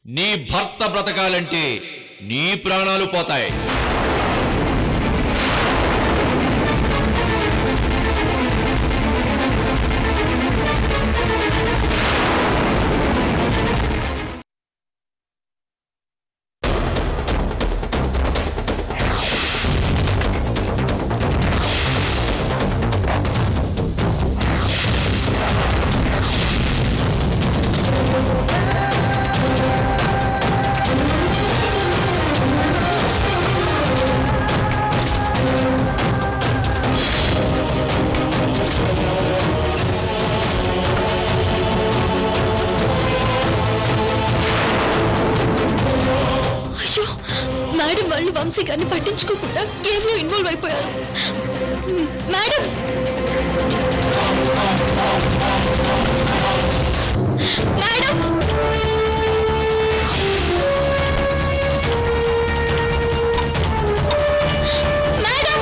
నీ భర్త బ్రతకాలంటే నీ ప్రాణాలు పోతాయి అయ్యో మేడం వాళ్ళు వంశీ గారిని పట్టించుకోకుండా గేమ్ లో ఇన్వాల్వ్ అయిపోయారు మేడం మేడం మేడం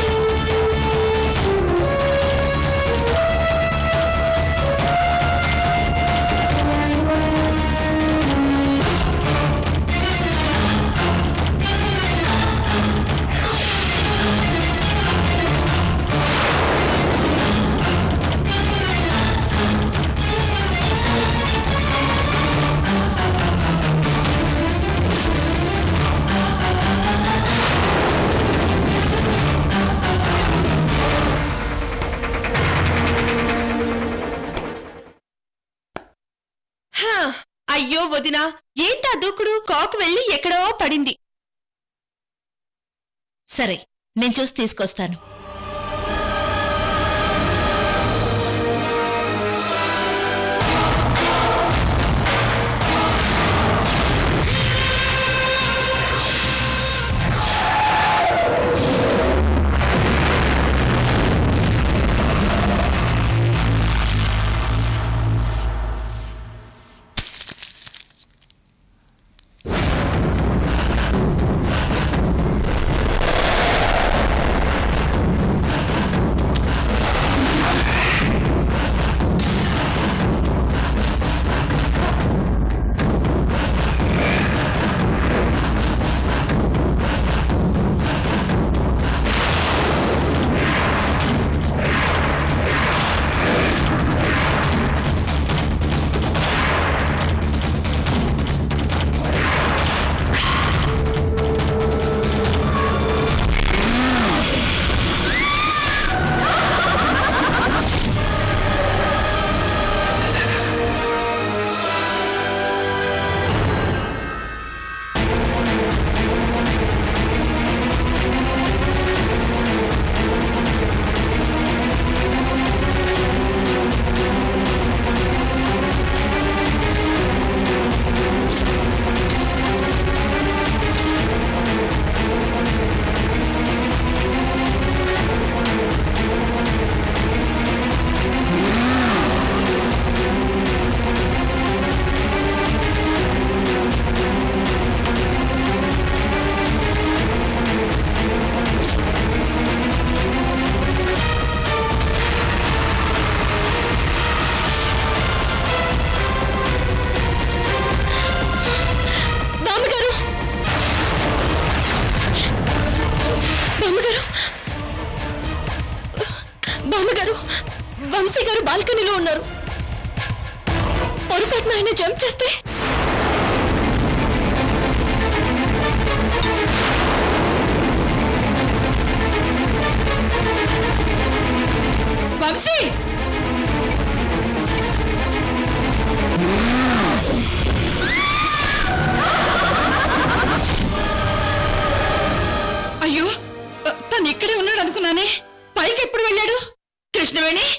హా, అయ్యో వదినా ఏంటా దూకుడు కాకు వెళ్ళి ఎక్కడో పడింది సరే నేను చూసి తీసుకొస్తాను బామ్మగారు బామ్మగారు బామ్మగారు వంశీ గారు బాల్కనీలో ఉన్నారు పొరపాటున ఆయన జంప్ చేస్తే వంశీ అయ్యో తను ఇక్కడే ఉన్నాడు అనుకున్నానే పైకి ఎప్పుడు వెళ్ళాడు కృష్ణవేణి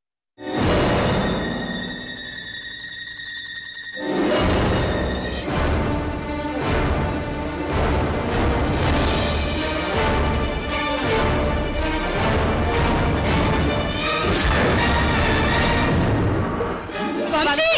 వంశీ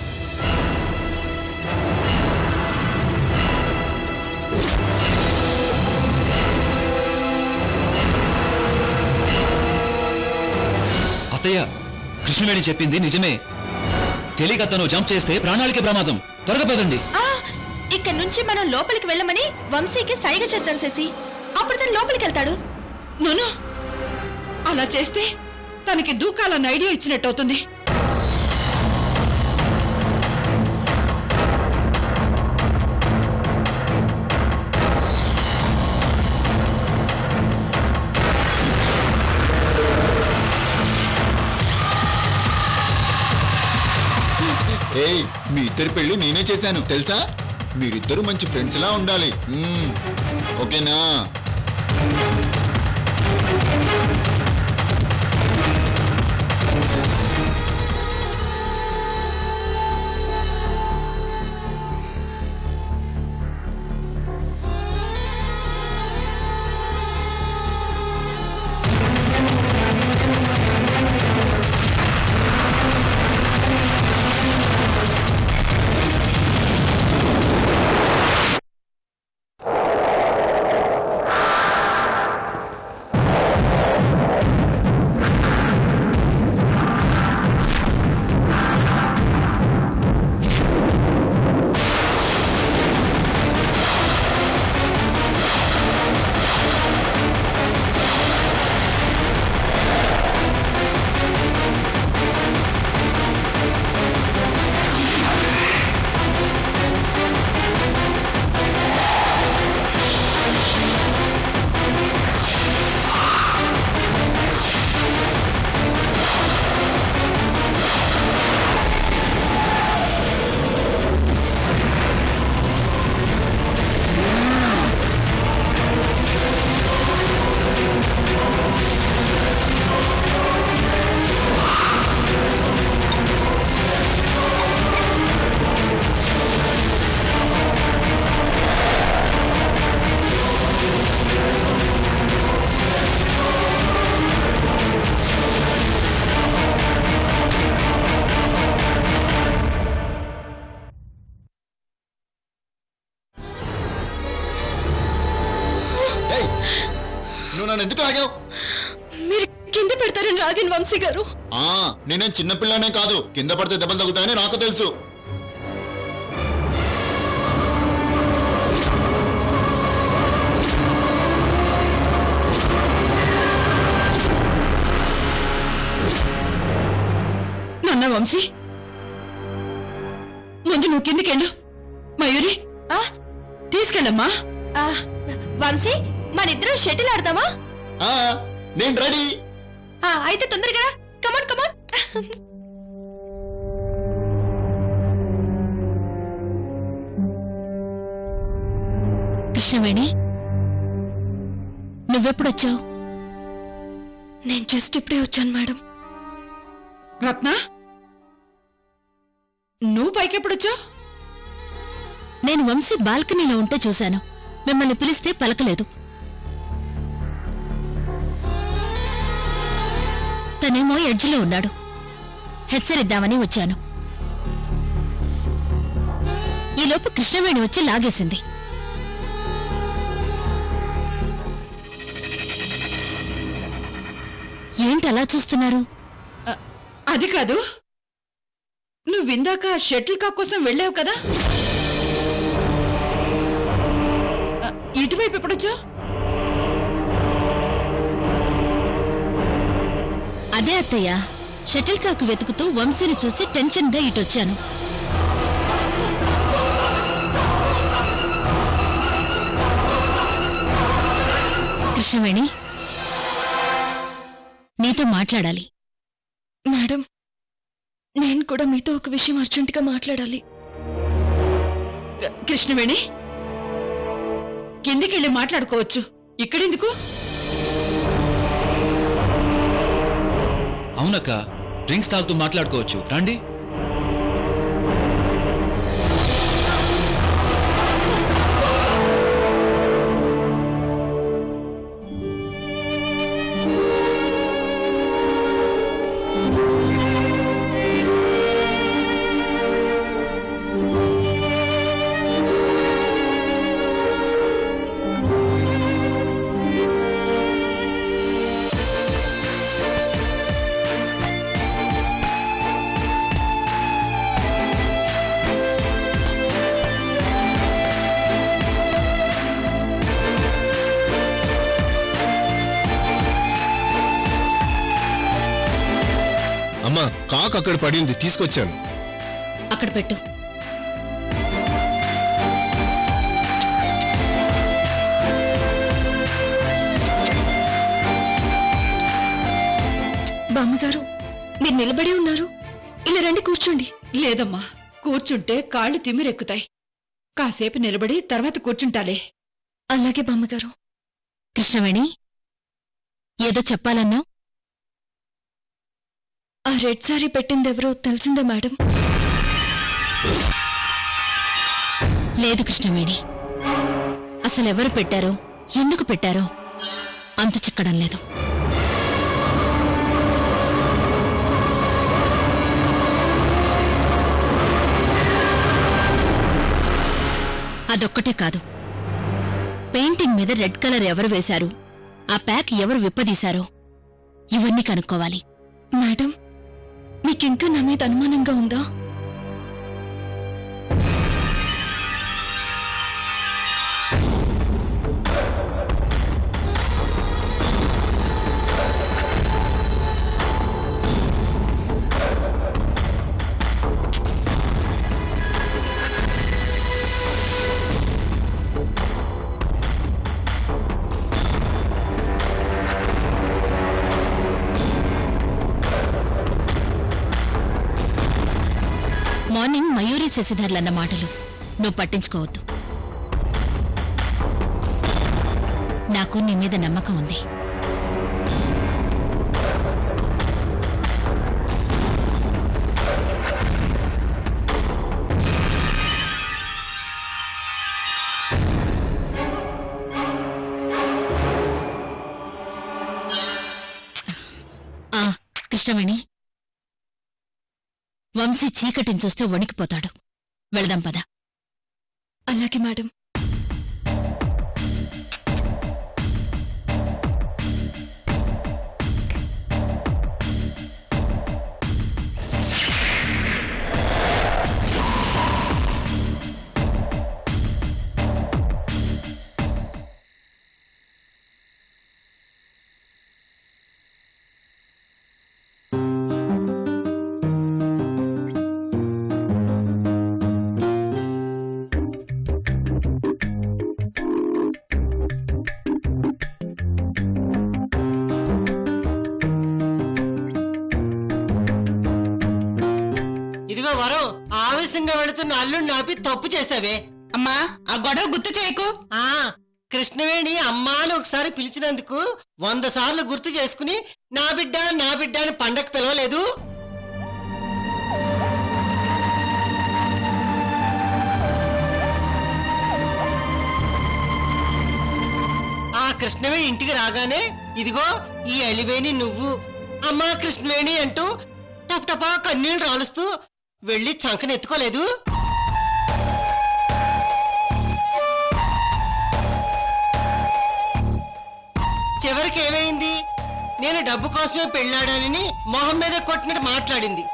అత్తయ్య కృష్ణవేణి చెప్పింది నిజమే తెలియక తను జంప్ చేస్తే ప్రాణాలకి ప్రమాదం త్వరగా పదండి ఆ, ఇక్కడ నుంచి మనం లోపలికి వెళ్ళమని వంశీకి సైగ చేద్దాం శశి అప్పుడు తను లోపలికి వెళ్తాడు నోను అలా చేస్తే తనకి దూకాలన్న ఐడియా ఇచ్చినట్టు అవుతుంది ఏయ్ మీ ఇద్దరి పెళ్లి నేనే చేశాను తెలుసా మీరిద్దరు మంచి ఫ్రెండ్స్ లా ఉండాలి మ్మ్. ఓకేనా ఏయ్ నువ్వు నన్ను ఎందుకు ఆగావు మీరు కింద పెడతారని రాగిన వంశీ గారు ఆ నేనేం చిన్నపిల్లనే కాదు కింద పడితే దెబ్బలు తగ్గుతాయని నాకు తెలుసు నాన్న వంశీ ముందు నువ్వు కిందికెళ్ళు మయూరి ఆ, తీసుకెళ్ళమ్మా ఆ, వంశీ మనిద్దరం షటిల్ ఆడదామా ఆ నేను రెడీ ఆ, అయితే తొందరగా కమాన్ కమాన్ కృష్ణవేణి నువ్వెప్పుడొచ్చావు నేను జస్ట్ ఇప్పుడే వచ్చాను మేడం రత్న నువ్వు పైకెప్పుడొచ్చావు నేను వంశీ బాల్కనీలో ఉంటే చూశాను మిమ్మల్ని పిలిస్తే పలకలేదు తనేమో ఎడ్జ్లో ఉన్నాడు హెచ్చరిద్దామని వచ్చాను ఈలోపు కృష్ణవేణి వచ్చి లాగేసింది ఏంటి అలా చూస్తున్నారు అ- అది కాదు నువ్వు ఇందాక షటిల్ కాక్ కోసం వెళ్ళావు కదా అ, ఇటువైపు ఎప్పుడొచ్చావు అదే అత్తయ్య షటిల్ కాక్ వెతుకుతూ వంశీని చూసి టెన్షన్గా ఇటొచ్చాను కృష్ణవేణి నీతో మాట్లాడాలి మేడం నేను కూడా మీతో ఒక విషయం అర్జెంటుగా మాట్లాడాలి క- కృష్ణవేణి కిందికెళ్ళి మాట్లాడుకోవచ్చు ఇక్కడెందుకు అవునక్క డ్రింక్స్ తాగుతూ మాట్లాడుకోవచ్చు రండి కాక్ అక్కడ పడింది తీసుకొచ్చాను అక్కడ పెట్టు బామ్మగారు మీరు నిలబడి ఉన్నారు ఇలా రండి కూర్చోండి లేదమ్మా కూర్చుంటే కాళ్ళు తిమ్మిరెక్కుతాయి కాసేపు నిలబడి తర్వాత కూర్చుంటాలే అలాగే బామ్మగారు కృష్ణవేణి ఏదో చెప్పాలన్నా ఆ రెడ్ సారీ పెట్టిందెవరో తెలిసిందా మేడం లేదు కృష్ణవేణి అసలెవరు పెట్టారో ఎందుకు పెట్టారో అంతు చిక్కడం లేదు అదొక్కటే కాదు పెయింటింగ్ మీద రెడ్ కలర్ ఎవరు వేశారు ఆ ప్యాక్ ఎవరు విప్పదీశారో ఇవన్నీ కనుక్కోవాలి మేడం మీకింకా నా మీద అనుమానంగా ఉందా మార్నింగ్ మయూరి శశిధర్లన్న మాటలు నువ్వు పట్టించుకోవద్దు నాకు నీ మీద నమ్మకం ఉంది ఆ కృష్ణవేణి వంశీ చీకటిని చూస్తే వణికిపోతాడు వెళదాం పద అలాగే మేడం ఇదిగో వరం ఆవేశంగా వెళుతున్న అల్లుడిని ఆపి తప్పు చేసావే అమ్మా ఆ గొడవ గుర్తు చేయకు ఆ కృష్ణవేణి అమ్మా అని ఒకసారి పిలిచినందుకు వంద సార్లు గుర్తు చేసుకుని నా బిడ్డ నా బిడ్డ అని పండగ పిలవలేదు ఆ కృష్ణవేణి ఇంటికి రాగానే ఇదిగో ఈ అలివేణి నువ్వు అమ్మా కృష్ణవేణి అంటూ టప్ టపా కన్నీళ్లు రాలుస్తూ వెళ్ళి చంకని ఎత్తుకోలేదు చివరికి ఏమైంది నేను డబ్బు కోసమే పెళ్ళాడానని మొహం మీద కొట్టినట్టు మాట్లాడింది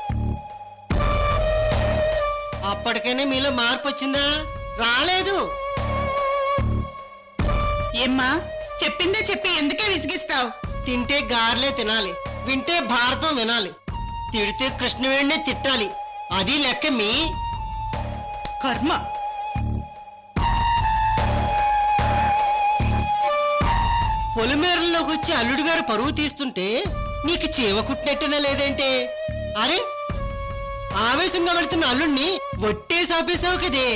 అప్పటికైనా మీలో మార్పు వచ్చిందా రాలేదు ఏమ్మా చెప్పిందే చెప్పి ఎందుకే విసిగిస్తావు తింటే గార్లే తినాలి వింటే భారతం వినాలి తిడితే కృష్ణవేణినే తిట్టాలి అది లెక్క మీ కర్మ పొలిమేరల్లోకి వచ్చి అల్లుడు గారు పరువు తీస్తుంటే నీకు చీవ కుట్టినట్టునే లేదంటే అరే ఆవేశంగా వెళ్తున్న అల్లుడిని ఒట్టేసి ఆపేశావు కదే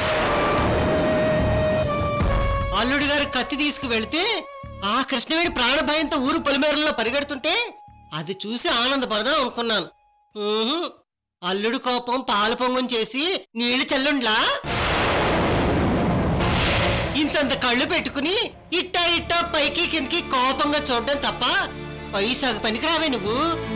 అల్లుడు గారు కత్తి తీసుకువెళ్తే ఆ కృష్ణవేణి ప్రాణ భయంతో ఊరు పొలిమేరల్లో పరిగెడుతుంటే అది చూసి ఆనందపడదాం అనుకున్నాను ఊహుం. అల్లుడు కోపం పాల పొంగం చేసి నీళ్లు చల్లుండ్లా ఇంతంత కళ్ళు పెట్టుకుని ఇట్టా ఇట్టా పైకి కిందకి కోపంగా చూడడం తప్ప పైసాగు పనికిరావే నువ్వు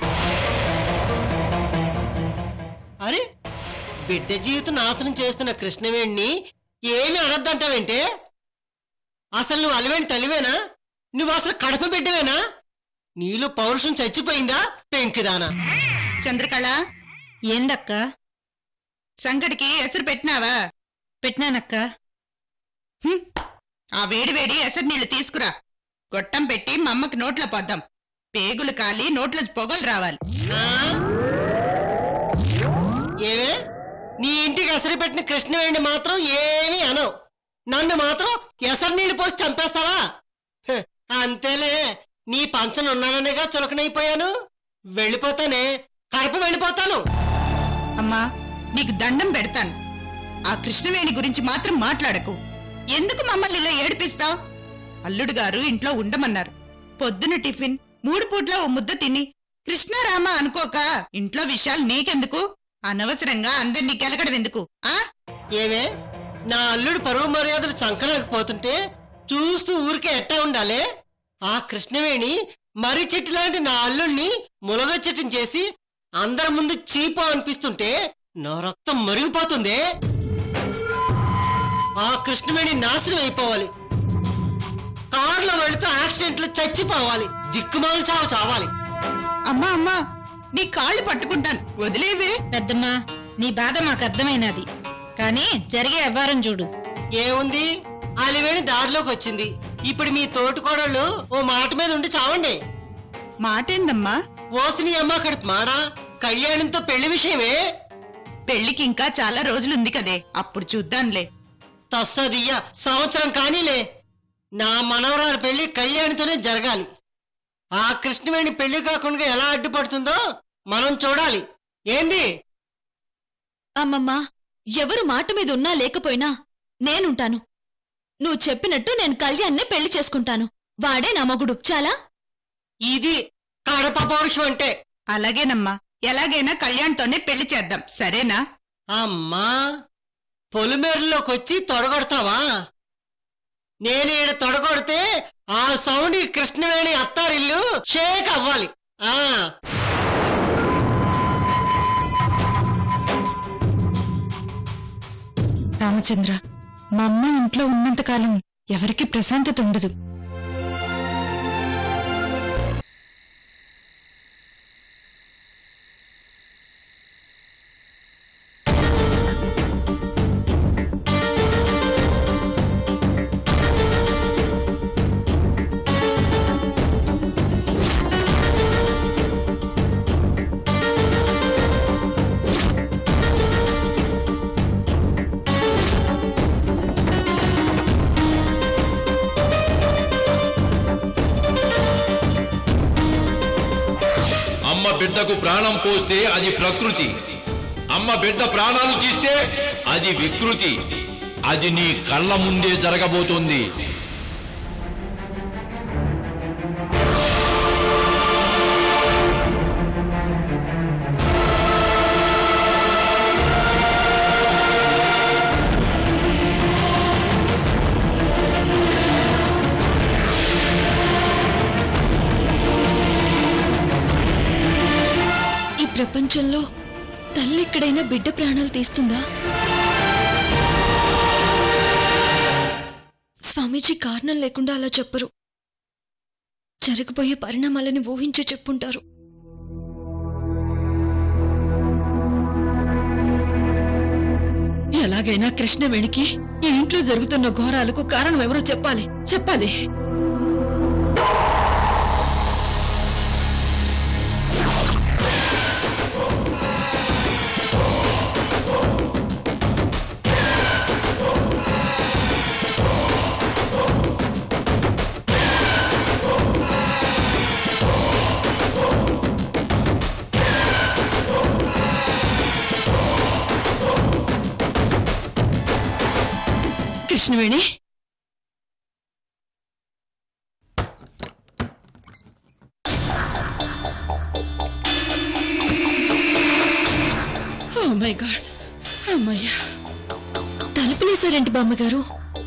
అరే బిడ్డ జీవితం నాశనం చేస్తున్న కృష్ణవేణిని ఏమి అనొద్దంటావేంటే అసలు నువ్వు అలవేణి తల్లివేనా నువ్వు అసలు కడప బిడ్డవేనా నీలో పౌరుషం చచ్చిపోయిందా పెంకిదానా చంద్రకళ ఏందక్క సంగడికి ఎసరు పెట్టినావా పెట్టినానక్క హ్మ్. ఆ వేడి వేడి ఎసరు నీళ్లు తీసుకురా గొట్టం పెట్టి మా అమ్మకి నోట్లో పోద్దాం పేగులు కాలి నోట్లో పొగలు రావాలి ఆ? ఏవే నీ ఇంటికి ఎసరు పెట్టిన కృష్ణవేణి మాత్రం ఏమీ అనవు నన్ను మాత్రం ఎసరు నీళ్ళు పోసి చంపేస్తావా హ్, అంతేలే నీ పంచన ఉన్నాననేగా చులకనైపోయాను వెళ్ళిపోతానే కడప వెళ్ళిపోతాను అమ్మా నీకు దండం పెడతాను ఆ కృష్ణవేణి గురించి మాత్రం మాట్లాడకు ఎందుకు మమ్మల్ని ఇలా ఏడిపిస్తావు అల్లుడు గారు ఇంట్లో ఉండమన్నారు పొద్దున టిఫిన్ మూడు పూట్ల ఓ ముద్ద తిని కృష్ణారామ అనుకోక ఇంట్లో విషయాలు నీకెందుకు అనవసరంగా అందరినీ కెలకడం ఎందుకు ఆ ఏమే నా అల్లుడు పరువు మర్యాదలు చంకలేకపోతుంటే చూస్తూ ఊరికే ఎట్టా ఉండాలి ఆ కృష్ణవేణి మర్రి చెట్టు లాంటి నా అల్లుడిని ములగ చెట్టుని చేసి అందరి ముందు చీపో అనిపిస్తుంటే నా రక్తం మరిగిపోతుంది ఆ కృష్ణవేణి నాశనం అయిపోవాలి కారులో వెళుతూ యాక్సిడెంట్ లో చచ్చిపోవాలి దిక్కుమాలు చావు చావాలి అమ్మా అమ్మా నీ కాళ్ళు పట్టుకుంటాను వదిలేవే పెద్దమ్మా నీ బాధ మాకు అర్థమైనది కానీ జరిగే వ్యవహారం చూడు ఏముంది అలివేణి దారిలోకి వచ్చింది ఇప్పుడు మీ తోటికోడళ్ళు ఓ మాట మీద ఉండి చావండి మాటేందమ్మా ఓసిని అమ్మ కడుపు మాడా కళ్యాణంతో పెళ్లి విషయమే పెళ్లికి ఇంకా చాలా రోజులుంది కదే అప్పుడు చూద్దాంలే తస్సదియ్య సంవత్సరం కానీలే నా మనవరాల పెళ్లి కళ్యాణితోనే జరగాలి ఆ కృష్ణవేణి పెళ్లి కాకుండా ఎలా అడ్డుపడుతుందో మనం చూడాలి ఏంది అమ్మమ్మ ఎవరు మాట మీద ఉన్నా లేకపోయినా నేనుంటాను నువ్వు చెప్పినట్టు నేను కళ్యాణ్నే పెళ్లి చేసుకుంటాను వాడే నా మగుడు చాలా ఇది కడప పౌరుషం అంటే అలాగేనమ్మా ఎలాగైనా కళ్యాణ్తోనే పెళ్లి చేద్దాం సరేనా అమ్మా పొలిమేరలోకి వచ్చి తొడగొడతావా నేను ఈడ తొడగొడితే ఆ సౌండ్ ఈ కృష్ణవేణి అత్తారిల్లు షేక్ అవ్వాలి ఆ రామచంద్ర మా అమ్మ ఇంట్లో ఉన్నంతకాలం ఎవరికి ప్రశాంతత ఉండదు అమ్మ బిడ్డకు ప్రాణం పోస్తే అది ప్రకృతి అమ్మ బిడ్డ ప్రాణాలు తీస్తే అది వికృతి అది నీ కళ్ళ ముందే జరగబోతోంది ఈ ప్రపంచంలో తల్లి ఎక్కడైనా బిడ్డ ప్రాణాలు తీస్తుందా స్వామీజీ కారణం లేకుండా అలా చెప్పరు జరగబోయే పరిణామాలని ఊహించి చెప్పుంటారు ఎలాగైనా కృష్ణవేణికి ఈ ఇంట్లో జరుగుతున్న ఘోరాలకు కారణం ఎవరో చెప్పాలి చెప్పాలి కృష్ణవేణి ఓ మై గాడ్ అమ్మయ్యా తలుపులేశారేంటి బామ్మగారు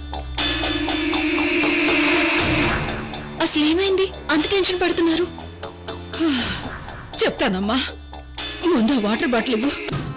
అసలు ఏమైంది అంత టెన్షన్ పడుతున్నారు చెప్తానమ్మా ముందు ఆ వాటర్ బాటిల్ ఇవ్వు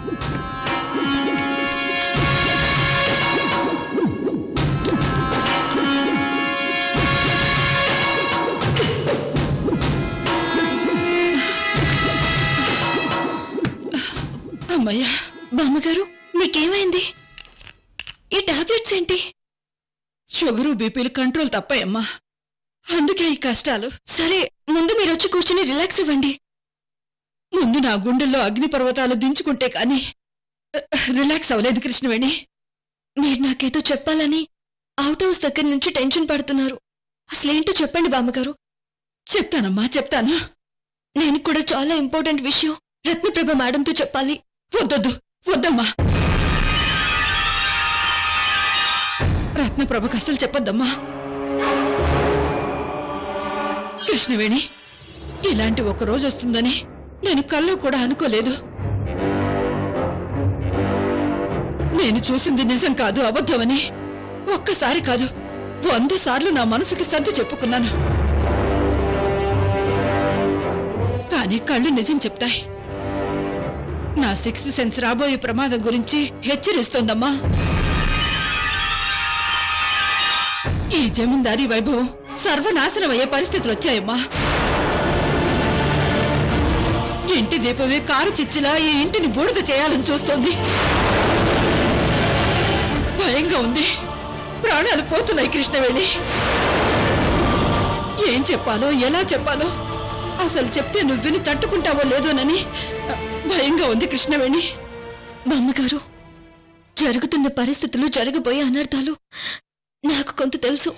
అమ్మయ్యా బామ్మగారు మీకేమైంది ఈ టాబ్లెట్స్ ఏంటి షుగరు బీపీలు కంట్రోల్ తప్పాయమ్మా అందుకే ఈ కష్టాలు సరే ముందు మీరు వచ్చి కూర్చుని రిలాక్స్ ఇవ్వండి ముందు నా గుండెల్లో అగ్నిపర్వతాలు దించుకుంటే కాని రిలాక్స్ అవ్వలేదు కృష్ణవేణి మీరు నాకేదో చెప్పాలని అవుట్ హౌస్ దగ్గర నుంచి టెన్షన్ పడుతున్నారు అసలేంటో చెప్పండి బామ్మగారు చెప్తానమ్మా చెప్తాను నేను కూడా చాలా ఇంపార్టెంట్ విషయం రత్నప్రభ మేడంతో చెప్పాలి వద్దొద్దు వద్దమ్మా రత్నప్రభకు అసలు చెప్పొద్దమ్మా కృష్ణవేణి ఇలాంటి ఒక రోజు వస్తుందని నేను కల్లో కూడా అనుకోలేదు నేను చూసింది నిజం కాదు అబద్ధమని ఒక్కసారి కాదు వంద సార్లు నా మనసుకి సర్ది చెప్పుకున్నాను కానీ కళ్ళు నిజం చెప్తాయి నా సిక్స్త్ సెన్స్ రాబోయే ప్రమాదం గురించి హెచ్చరిస్తోందమ్మా ఈ జమీందారీ వైభవం సర్వనాశనం అయ్యే పరిస్థితులు వచ్చాయమ్మా ఇంటి దీపమే కారు చిచ్చులా ఈ ఇంటిని బూడిద చేయాలని చూస్తోంది భయంగా ఉంది ప్రాణాలు పోతున్నాయి కృష్ణవేణి ఏం చెప్పాలో ఎలా చెప్పాలో అసలు చెప్తే నువ్వు విని తట్టుకుంటావో లేదోనని అ, భయంగా ఉంది కృష్ణవేణి బామ్మగారు జరుగుతున్న పరిస్థితులు జరగబోయే అనర్థాలు నాకు కొంత తెలుసు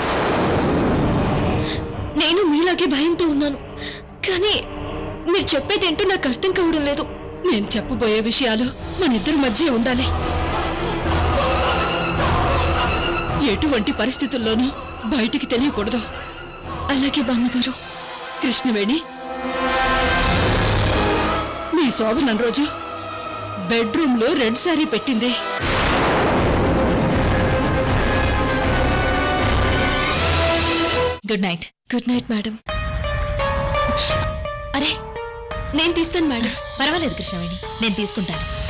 నేను మీలాగే భయంతో ఉన్నాను కానీ మీరు చెప్పేదేంటో నాకు అర్థం కావడం లేదు నేను చెప్పబోయే విషయాలు మన ఇద్దరి మధ్య ఉండాలి ఎటువంటి పరిస్థితుల్లోనూ బయటికి తెలియకూడదు అలాగే బామ్మగారు కృష్ణవేణి మీ శోభనం రోజు బెడ్రూమ్ లో రెడ్ శారీ పెట్టింది good night good night madam అరే నేను తీస్తాను మేడం పర్వాలేదు కృష్ణవేణి నేను తీసుకుంటాను